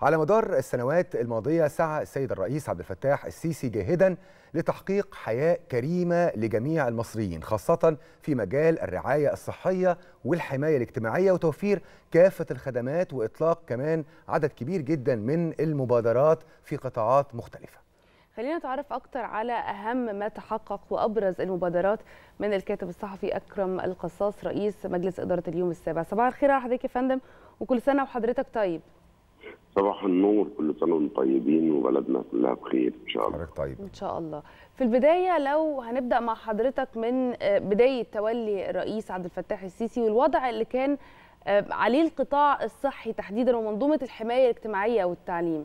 على مدار السنوات الماضية سعى السيد الرئيس عبد الفتاح السيسي جاهدا لتحقيق حياة كريمة لجميع المصريين خاصة في مجال الرعاية الصحية والحماية الاجتماعية وتوفير كافة الخدمات وإطلاق كمان عدد كبير جدا من المبادرات في قطاعات مختلفة خلينا نتعرف أكتر على أهم ما تحقق وأبرز المبادرات من الكاتب الصحفي أكرم القصاص رئيس مجلس إدارة اليوم السابع صباح الخير على حضرتك يا فندم وكل سنة وحضرتك طيب صباح النور كل سنه وانتم طيبين وبلدنا كلها بخير ان شاء الله حضرتك طيب إن شاء الله في البداية لو هنبدأ مع حضرتك من بداية تولي الرئيس عبد الفتاح السيسي والوضع اللي كان عليه القطاع الصحي تحديدا ومنظومة الحماية الاجتماعية والتعليم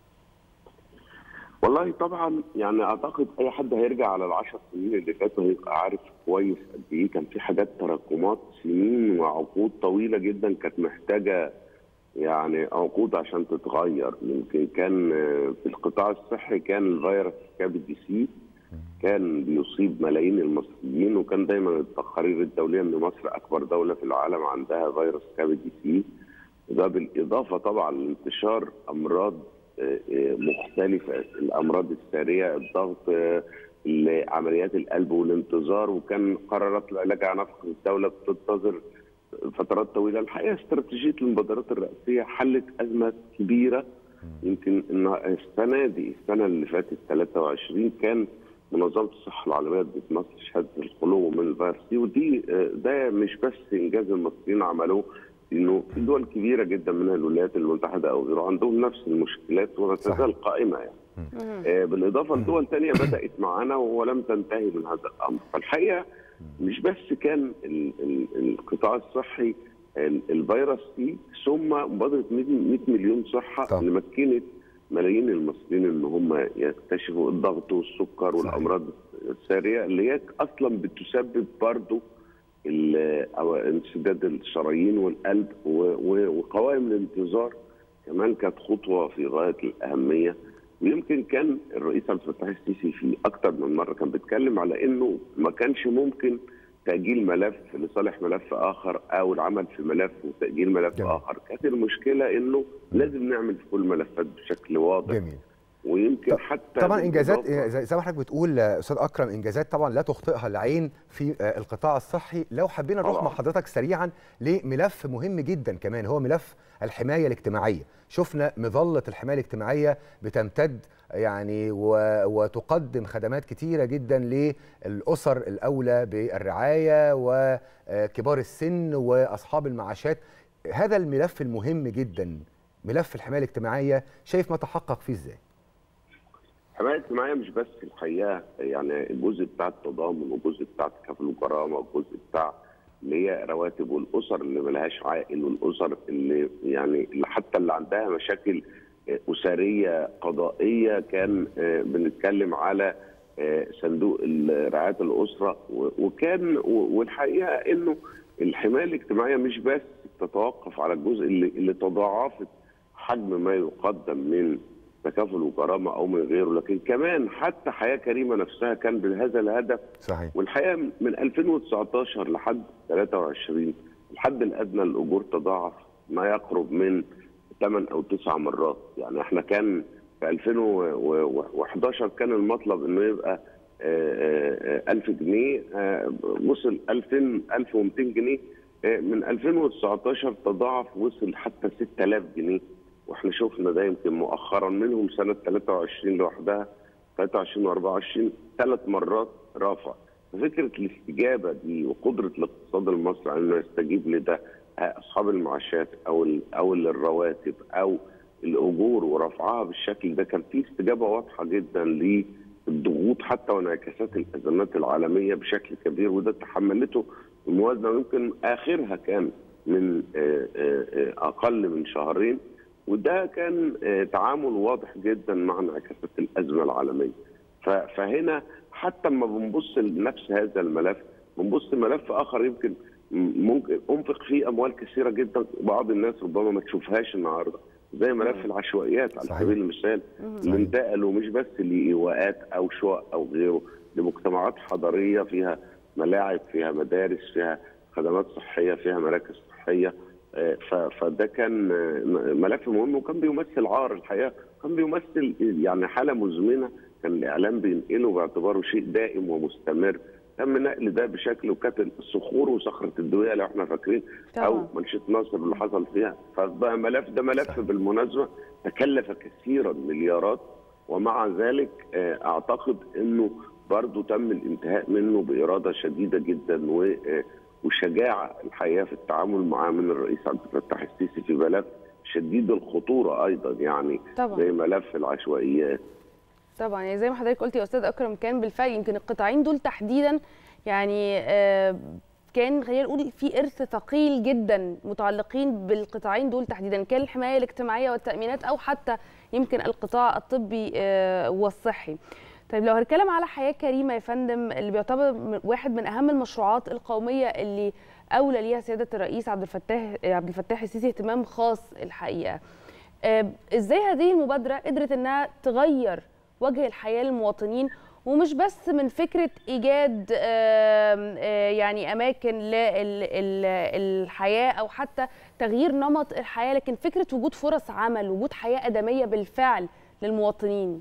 والله طبعا يعني اعتقد اي حد هيرجع على العشر سنين اللي فاتوا هيبقى عارف كويس قد ايه كان في حاجات تراكمات سنين وعقود طويله جدا كانت محتاجه يعني عقود عشان تتغير يمكن كان في القطاع الصحي كان الفيروس كابد دي سي كان بيصيب ملايين المصريين وكان دايما التقارير الدوليه ان مصر اكبر دوله في العالم عندها فيروس كابد دي سي ده بالاضافه طبعا لانتشار امراض مختلفه الامراض الساريه الضغط عمليات القلب والانتظار وكان قرارات العلاج على نفقه الدوله بتنتظر فترات طويله الحقيقه استراتيجيه المبادرات الرئاسيه حلت ازمه كبيره يمكن ان السنه دي السنه اللي فاتت 23 كان منظمه الصحه العالميه ادت مصر شهاده الخلو من الفيروس دي ودي ده مش بس انجاز المصريين عملوه انه في دول كبيره جدا منها الولايات المتحده او غيره عندهم نفس المشكلات ولا تزال قائمه يعني. آه بالاضافه لدول ثانيه بدات معانا ولم تنتهي من هذا الامر، فالحقيقه مش بس كان ال ال القطاع الصحي الفيروس دي ثم مبادره 100 مليون صحه طبعا. اللي مكنت ملايين المصريين ان هم يكتشفوا الضغط والسكر والامراض الساريه اللي هي اصلا بتسبب برضه او انسداد الشرايين والقلب وقوائم الانتظار كمان كانت خطوه في غايه الاهميه ويمكن كان الرئيس عبد الفتاح السيسي في اكثر من مره كان بيتكلم على انه ما كانش ممكن تاجيل ملف لصالح ملف اخر او العمل في ملف وتاجيل ملف جميل. اخر كانت المشكله انه لازم نعمل في كل الملفات بشكل واضح جميل ويمكن حتى طبعا انجازات بالإضافة- زي ما حضرتك بتقول استاذ اكرم انجازات طبعا لا تخطئها العين في القطاع الصحي لو حبينا نروح طبعاً. مع حضرتك سريعا لملف مهم جدا كمان هو ملف الحمايه الاجتماعيه شفنا مظله الحمايه الاجتماعيه بتمتد يعني و- وتقدم خدمات كتيره جدا للاسر الاولى بالرعايه وكبار السن واصحاب المعاشات هذا الملف المهم جدا ملف الحمايه الاجتماعيه شايف ما تحقق فيه ازاي الحمايه الاجتماعيه مش بس الحقيقه يعني الجزء بتاع التضامن والجزء بتاع التكافل والكرامه والجزء بتاع اللي هي رواتب والاسر اللي ملهاش عائل والاسر اللي يعني اللي حتى اللي عندها مشاكل اسريه قضائيه كان آه، بنتكلم على آه، صندوق رعايه الاسره و- وكان و- والحقيقه انه الحمايه الاجتماعيه مش بس تتوقف على الجزء اللي, اللي تضاعفت حجم ما يقدم من تكافل وكرامه او من غيره لكن كمان حتى حياه كريمه نفسها كان بهذا الهدف صحيح والحقيقه من 2019 لحد 23 الحد الادنى للاجور تضاعف ما يقرب من 8 او 9 مرات يعني احنا كان في 2011 كان المطلب انه يبقى آه، آه، 1000 جنيه آه، وصل 2000 1200 جنيه آه، من 2019 تضاعف وصل حتى 6000 جنيه واحنا شفنا ده يمكن مؤخرا منهم سنه 23 لوحدها 23 و24 ثلاث مرات رافع ففكره الاستجابه دي وقدره الاقتصاد المصري على انه يستجيب لده اصحاب المعاشات او ال او الرواتب او الاجور ورفعها بالشكل ده كان في استجابه واضحه جدا للضغوط حتى وانعكاسات الازمات العالميه بشكل كبير وده تحملته الموازنه ويمكن اخرها كان من آه، آه، آه، اقل من شهرين وده كان آه، تعامل واضح جدا مع انعكاسات الازمه العالميه ف- فهنا حتى لما بنبص لنفس هذا الملف بنبص لملف اخر يمكن م- ممكن انفق فيه اموال كثيره جدا بعض الناس ربما ما تشوفهاش النهارده زي ملف العشوائيات على صحيح. سبيل المثال اللي انتقلوا مش بس لايواءات او شقق او غيره لمجتمعات حضريه فيها ملاعب فيها مدارس فيها خدمات صحيه فيها مراكز صحيه آه، ف- فده كان آه، ملف مهم وكان بيمثل عار الحقيقه كان بيمثل يعني حاله مزمنه كان الاعلام بينقله باعتباره شيء دائم ومستمر تم نقل ده بشكل وكانت الصخور وصخره الدويه لو احنا فاكرين او طبعا منشاه ناصر اللي حصل فيها فبقى ملف ده ملف صحيح. بالمناسبه تكلف كثيرا مليارات ومع ذلك آه، اعتقد انه برضه تم الانتهاء منه باراده شديده جدا و آه، وشجاعه الحقيقه في التعامل معاه من الرئيس عبد الفتاح السيسي في ملف شديد الخطوره ايضا يعني طبعا زي ملف العشوائيات طبعا يعني زي ما حضرتك قلت يا استاذ اكرم كان بالفعل يمكن القطاعين دول تحديدا يعني آه، كان خلينا نقول في ارث ثقيل جدا متعلقين بالقطاعين دول تحديدا كان الحمايه الاجتماعيه والتامينات او حتى يمكن القطاع الطبي آه، والصحي. طيب لو هنتكلم على حياه كريمه يا فندم اللي بيعتبر م- واحد من اهم المشروعات القوميه اللي اولى ليها سياده الرئيس عبد الفتاح عبد الفتاح السيسي اهتمام خاص الحقيقه. آه، ازاي هذه المبادره قدرت انها تغير وجه الحياه للمواطنين ومش بس من فكره ايجاد آم، آه، يعني اماكن للحياه او حتى تغيير نمط الحياه لكن فكره وجود فرص عمل وجود حياه ادميه بالفعل للمواطنين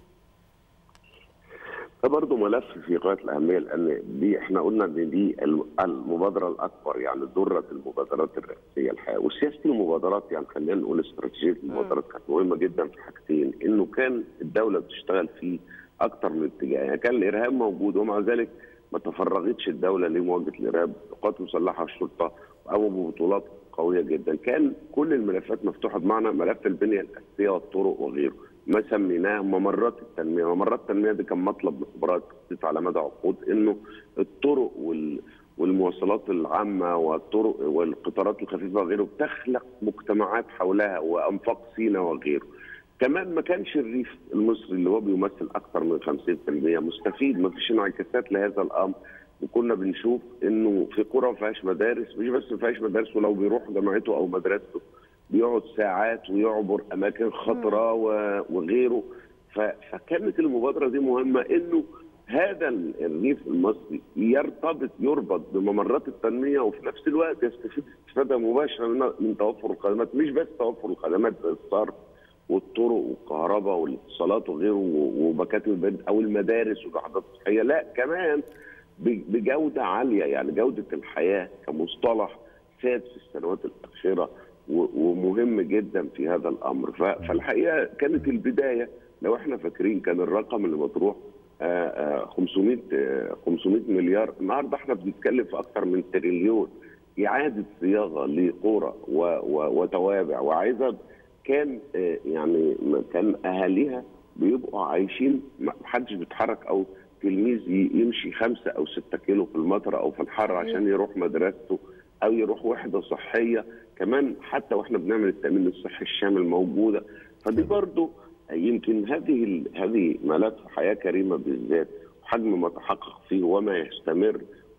ده برضه ملف في غايه الاهميه لان دي احنا قلنا ان دي الم- المبادره الاكبر يعني ذره المبادرات الرئيسيه الحقيقه وسياسه المبادرات يعني خلينا نقول استراتيجيه المبادرات كانت مهمه جدا في حاجتين انه كان الدوله بتشتغل في اكثر من اتجاه يعني كان الارهاب موجود ومع ذلك ما تفرغتش الدوله لمواجهه الارهاب القوات المسلحه والشرطه وقاموا ببطولات قويه جدا كان كل الملفات مفتوحه بمعنى ملف البنيه الاساسيه والطرق وغيره ما سميناه ممرات التنميه، ممرات التنميه دي كان مطلب من خبراء التخطيط على مدى عقود انه الطرق وال والمواصلات العامه والطرق والقطارات الخفيفه وغيره بتخلق مجتمعات حولها وانفاق سينا وغيره. كمان ما كانش الريف المصري اللي هو بيمثل اكثر من 50% مستفيد ما فيش انعكاسات لهذا الامر وكنا بنشوف انه في قرى ما فيهاش مدارس مش بس ما فيهاش مدارس ولو بيروح جامعته او مدرسته بيقعد ساعات ويعبر اماكن خطره و- وغيره ف- فكانت المبادره دي مهمه انه هذا ال- الريف المصري يرتبط يربط بممرات التنميه وفي نفس الوقت يستفيد استفاده مباشره من من توفر الخدمات مش بس توفر الخدمات زي الصرف والطرق والكهرباء والاتصالات وغيره و- ومكاتب البريد او المدارس والوحدات الصحيه لا كمان ب- بجوده عاليه يعني جوده الحياه كمصطلح ساد في السنوات الاخيره و- ومهم جدا في هذا الامر ف- فالحقيقه كانت البدايه لو احنا فاكرين كان الرقم اللي مطروح آه، آه، 500 آه، 500 مليار النهارده احنا بنتكلم في اكثر من تريليون اعاده صياغه لقرى و- و- وتوابع وعزب كان آه، يعني م- كان اهاليها بيبقوا عايشين ما حدش بيتحرك او تلميذ ي- يمشي خمسة او ستة كيلو في المطر او في الحر عشان يروح مدرسته او يروح وحده صحيه كمان حتى واحنا بنعمل التامين الصحي الشامل موجوده فدي برضو يمكن هذه ال- هذه ملف حياه كريمه بالذات وحجم ما تحقق فيه وما يستمر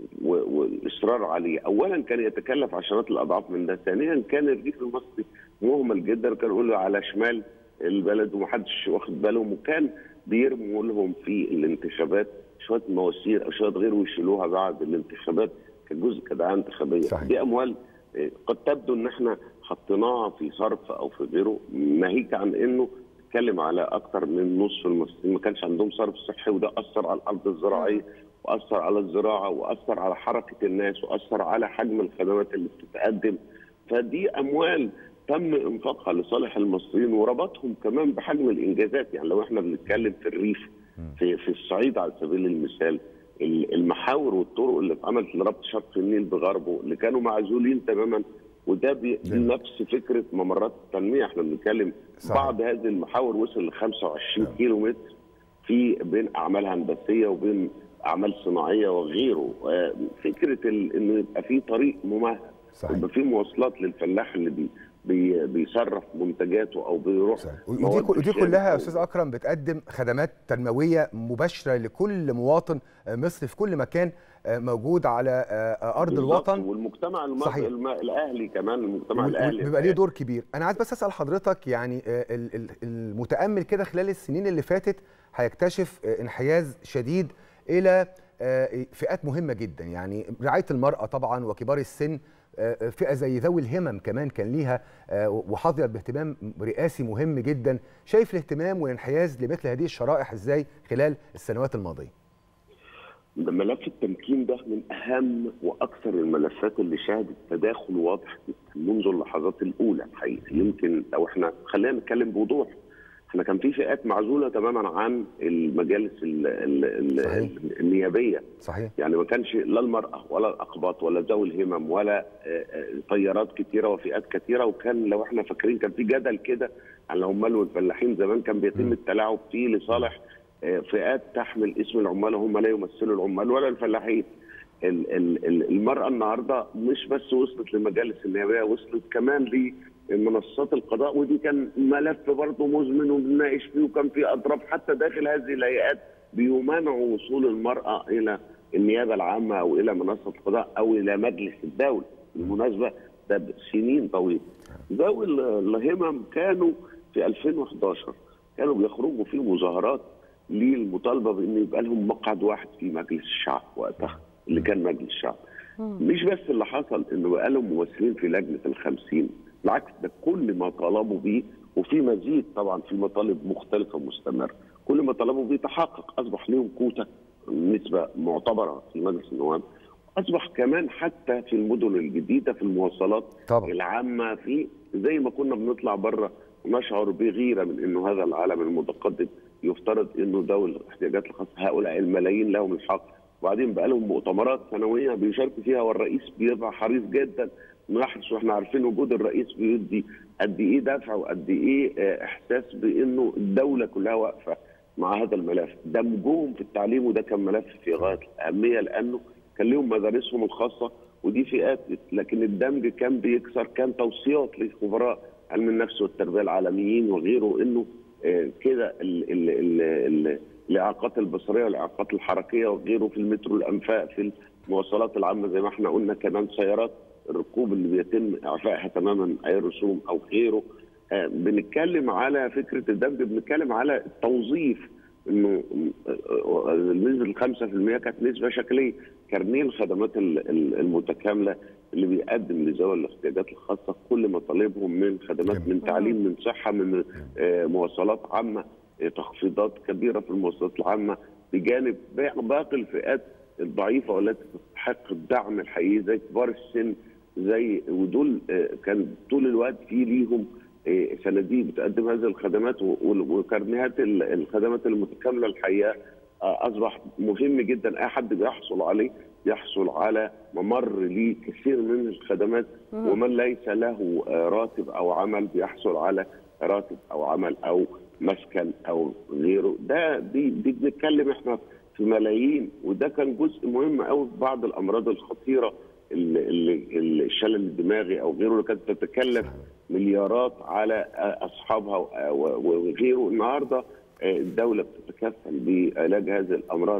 و- والاصرار عليه اولا كان يتكلف عشرات الاضعاف من ده ثانيا كان الريف المصري مهمل جدا كان يقول له على شمال البلد ومحدش واخد بالهم وكان بيرموا لهم في الانتخابات شويه مواسير او شويه غير ويشيلوها بعد الانتخابات كجزء كدعايه انتخابيه صحيح. دي اموال آه، قد تبدو ان احنا حطيناها في صرف او في غيره ناهيك عن انه اتكلم على اكثر من نصف المصريين ما كانش عندهم صرف صحي وده اثر على الارض الزراعيه واثر على الزراعه واثر على حركه الناس واثر على حجم الخدمات اللي بتتقدم فدي اموال تم انفاقها لصالح المصريين وربطهم كمان بحجم الانجازات يعني لو احنا بنتكلم في الريف في في الصعيد على سبيل المثال ال- المحاور والطرق اللي اتعملت لربط شرق النيل بغربه اللي كانوا معزولين تماما وده بي- دي نعم. نفس فكره ممرات التنميه احنا بنتكلم صحيح. بعض هذه المحاور وصل ل 25 كيلو متر في بين اعمال هندسيه وبين اعمال صناعيه وغيره آه، فكره ال- انه يبقى في طريق ممهد صحيح. يبقى في مواصلات للفلاح اللي بي بي بيصرف منتجاته او بيروح صحيح. ودي مواد ودي الشام كلها يا أو- استاذ اكرم بتقدم خدمات تنمويه مباشره لكل مواطن آه، مصري في كل مكان آه، موجود على آه، ارض بالظبط. الوطن والمجتمع المصري صحيح. الم... الاهلي كمان المجتمع وال- الاهلي بيبقى ليه دور كبير انا عايز بس اسال حضرتك يعني آه، ال- ال- المتامل كده خلال السنين اللي فاتت هيكتشف آه، انحياز شديد الى آه، فئات مهمه جدا يعني رعايه المراه طبعا وكبار السن آه، فئه زي ذوي الهمم كمان كان ليها آه، وحظيت باهتمام رئاسي مهم جدا شايف الاهتمام والانحياز لمثل هذه الشرائح ازاي خلال السنوات الماضيه ملف التمكين ده من اهم واكثر الملفات اللي شهدت تداخل واضح جدا منذ اللحظات الاولى الحقيقه يمكن لو احنا خلينا نتكلم بوضوح احنا كان في فئات معزوله تماما عن المجالس ال ال صحيح. ال النيابيه صحيح يعني ما كانش لا المراه ولا الاقباط ولا ذوي الهمم ولا آه، آه، تيارات كتيره وفئات كتيره وكان لو احنا فاكرين كان في جدل كده عن العمال والفلاحين زمان كان بيتم م. التلاعب فيه لصالح آه، فئات تحمل اسم العمال وهم لا يمثلوا العمال ولا الفلاحين ال- ال- ال- المراه النهارده مش بس وصلت لمجالس النيابيه وصلت كمان لمنصات القضاء ودي كان ملف برضه مزمن وبنناقش فيه وكان في اطراف حتى داخل هذه الهيئات بيمانعوا وصول المراه الى النيابه العامه او الى منصه القضاء او الى مجلس الدوله بالمناسبه ده سنين طويله ذوي ال- الهمم كانوا في 2011 كانوا بيخرجوا في مظاهرات للمطالبه بان يبقى لهم مقعد واحد في مجلس الشعب وقتها اللي كان مجلس الشعب مش بس اللي حصل انه بقى لهم ممثلين في لجنه الخمسين بالعكس ده كل ما طالبوا بيه وفي مزيد طبعا في مطالب مختلفه مستمره كل ما طلبوا بيه تحقق اصبح لهم كوتا نسبه معتبره في مجلس النواب اصبح كمان حتى في المدن الجديده في المواصلات طبعا العامه في زي ما كنا بنطلع بره ونشعر بغيره من انه هذا العالم المتقدم يفترض انه ذوي الاحتياجات الخاصه هؤلاء الملايين لهم الحق وبعدين بقى لهم مؤتمرات سنويه بيشاركوا فيها والرئيس بيبقى حريص جدا نحرص واحنا عارفين وجود الرئيس بيدي قد ايه دفع وقد ايه آه، احساس بانه الدوله كلها واقفه مع هذا الملف دمجهم في التعليم وده كان ملف في غايه الاهميه لانه كان لهم مدارسهم الخاصه ودي فئات لكن الدمج كان بيكسر كان توصيات لخبراء علم النفس والتربيه العالميين وغيره انه آه، كده ال- ال- ال- ال- الاعاقات البصريه والاعاقات الحركيه وغيره في المترو الانفاق في المواصلات العامه زي ما احنا قلنا كمان سيارات الركوب اللي بيتم اعفائها تماما اي رسوم او غيره آه، بنتكلم على فكره الدمج بنتكلم على التوظيف انه آه، آه، نسبه ال 5% كانت نسبه شكليه كارنيه الخدمات ال- ال- المتكامله اللي بيقدم لذوي الاحتياجات الخاصه كل مطالبهم من خدمات جميل. من تعليم من صحه من آه، مواصلات عامه آه، تخفيضات كبيره في المواصلات العامه بجانب باقي باقي الفئات الضعيفه والتي تستحق الدعم الحقيقي زي كبار السن زي ودول آه، كان طول الوقت في ليهم آه، صناديق بتقدم هذه الخدمات و- و- وكارنيهات ال- الخدمات المتكامله الحقيقه آه، اصبح مهم جدا اي حد بيحصل عليه يحصل على ممر لكثير من الخدمات ومن ليس له آه، راتب او عمل بيحصل على راتب او عمل او مسكن او غيره ده دي, دي بنتكلم احنا في ملايين وده كان جزء مهم قوي في بعض الامراض الخطيره ال- ال- ال- الشلل الدماغي او غيره اللي كانت تتكلف مليارات على اصحابها و- و- وغيره النهارده آه، الدوله بتتكفل بعلاج هذه الامراض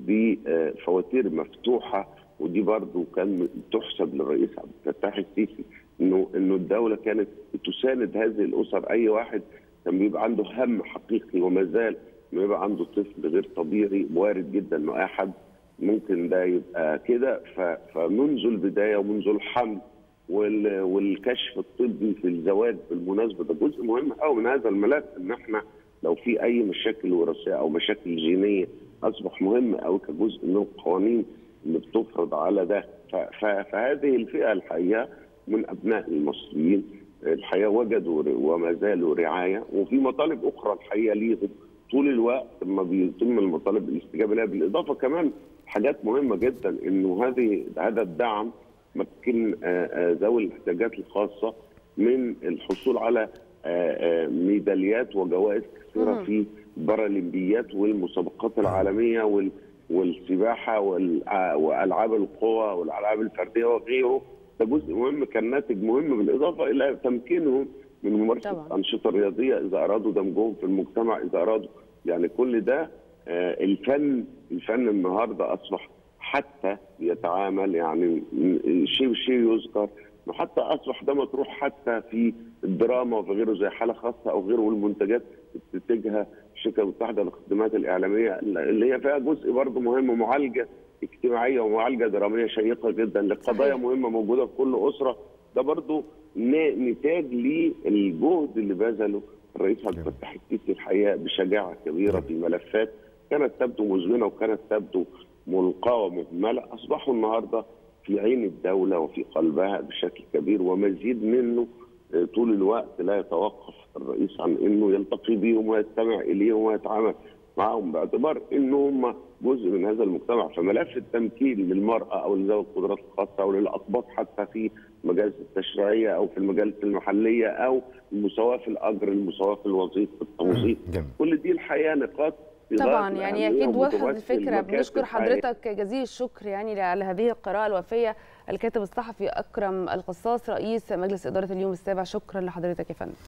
بفواتير مفتوحه ودي برضو كان تحسب للرئيس عبد الفتاح السيسي انه انه الدوله كانت تساند هذه الاسر اي واحد كان بيبقى عنده هم حقيقي وما زال انه يبقى عنده طفل غير طبيعي وارد جدا انه اي حد ممكن ده يبقى كده ف- فمنذ البدايه ومنذ الحمل وال- والكشف الطبي في الزواج بالمناسبه ده جزء مهم قوي من هذا الملف ان احنا لو في اي مشاكل وراثيه او مشاكل جينيه اصبح مهم قوي كجزء من القوانين اللي بتفرض على ده ف- ف- فهذه الفئه الحقيقه من ابناء المصريين الحقيقه وجدوا ر- وما زالوا رعايه وفي مطالب اخرى الحقيقه ليهم طول الوقت لما بيتم المطالب الاستجابه لها بالاضافه كمان حاجات مهمه جدا انه هذه هذا الدعم مكن آه، آه، ذوي الاحتياجات الخاصه من الحصول على آه، آه، ميداليات وجوائز كثيره مم. في البارالمبيات والمسابقات العالميه وال والسباحه والع- والالعاب القوى والالعاب الفرديه وغيره ده جزء مهم كان ناتج مهم بالاضافه الى تمكينهم من ممارسه طبعاً. الانشطه الرياضيه اذا ارادوا دمجهم في المجتمع اذا ارادوا يعني كل ده آه، الفن الفن النهارده اصبح حتى يتعامل يعني م- شيء شيء يذكر إنه حتى اصبح ده مطروح حتى في الدراما وفي غيره زي حاله خاصه او غيره والمنتجات بتنتجها الشركه المتحده للخدمات الاعلاميه اللي هي فيها جزء برضه مهم معالجه اجتماعيه ومعالجه دراميه شيقه جدا لقضايا صحيح. مهمه موجوده في كل اسره ده برضه ن- نتاج للجهد اللي بذله الرئيس عبد الفتاح السيسي الحقيقه بشجاعه كبيره في ملفات كانت تبدو مزمنه وكانت تبدو ملقاه ومهمله اصبحوا النهارده في عين الدوله وفي قلبها بشكل كبير ومزيد منه آه، طول الوقت لا يتوقف الرئيس عن انه يلتقي بيهم ويستمع اليهم ويتعامل معهم باعتبار ان هم جزء من هذا المجتمع فملف التمكين للمراه او لذوي القدرات الخاصه او للاقباط حتى في المجالس التشريعيه او في المجالس المحليه او المساواه في الاجر المساواه في الوظيفه في التوظيف جميل كل دي الحقيقه نقاط في طبعا غاية يعني الأهمية اكيد وضحت وبتمثل الفكره مكاسب بنشكر حقيقية. حضرتك جزيل الشكر يعني على هذه القراءه الوافيه الكاتب الصحفي اكرم القصاص رئيس مجلس اداره اليوم السابع شكرا لحضرتك يا فندم